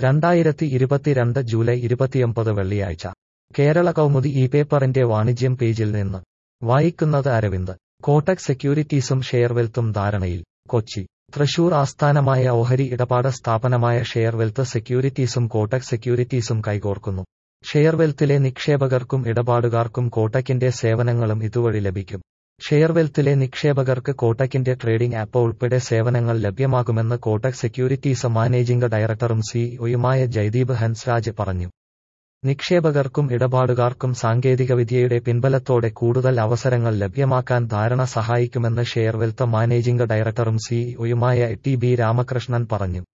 രണ്ടായിരത്തി ഇരുപത്തിരണ്ട് ജൂലൈ ഇരുപത്തിയൊമ്പത് വെള്ളിയാഴ്ച കേരള കൗമുദി ഈ പേപ്പറിന്റെ വാണിജ്യം പേജിൽ നിന്ന് വായിക്കുന്നത് അരവിന്ദ് കോട്ടക് സെക്യൂരിറ്റീസും ഷെയർവെൽത്തും ധാരണയിൽ കൊച്ചി തൃശൂർ ആസ്ഥാനമായ ഓഹരി ഇടപാട് സ്ഥാപനമായ ഷെയർവെൽത്ത് സെക്യൂരിറ്റീസും കോട്ടക് സെക്യൂരിറ്റീസും കൈകോർക്കുന്നു ഷെയർവെൽത്തിലെ നിക്ഷേപകർക്കും ഇടപാടുകാർക്കും കോട്ടക്കിന്റെ സേവനങ്ങളും ഇതുവഴി ലഭിക്കും ഷെയർവെൽത്തിലെ നിക്ഷേപകർക്ക് കോട്ടക്കിന്റെ ട്രേഡിംഗ് ആപ്പ് ഉൾപ്പെടെ സേവനങ്ങൾ ലഭ്യമാകുമെന്ന് കോട്ടക് സെക്യൂരിറ്റീസ് മാനേജിംഗ് ഡയറക്ടറും സിഇഒയുമായ ജയ്ദീപ് ഹൻസ്രാജ് പറഞ്ഞു നിക്ഷേപകർക്കും ഇടപാടുകാർക്കും സാങ്കേതികവിദ്യയുടെ പിൻബലത്തോടെ കൂടുതൽ അവസരങ്ങൾ ലഭ്യമാക്കാൻ ധാരണ സഹായിക്കുമെന്ന് ഷെയർവെൽത്ത് മാനേജിംഗ് ഡയറക്ടറും സിഇഒയുമായ ടി ബി രാമകൃഷ്ണൻ പറഞ്ഞു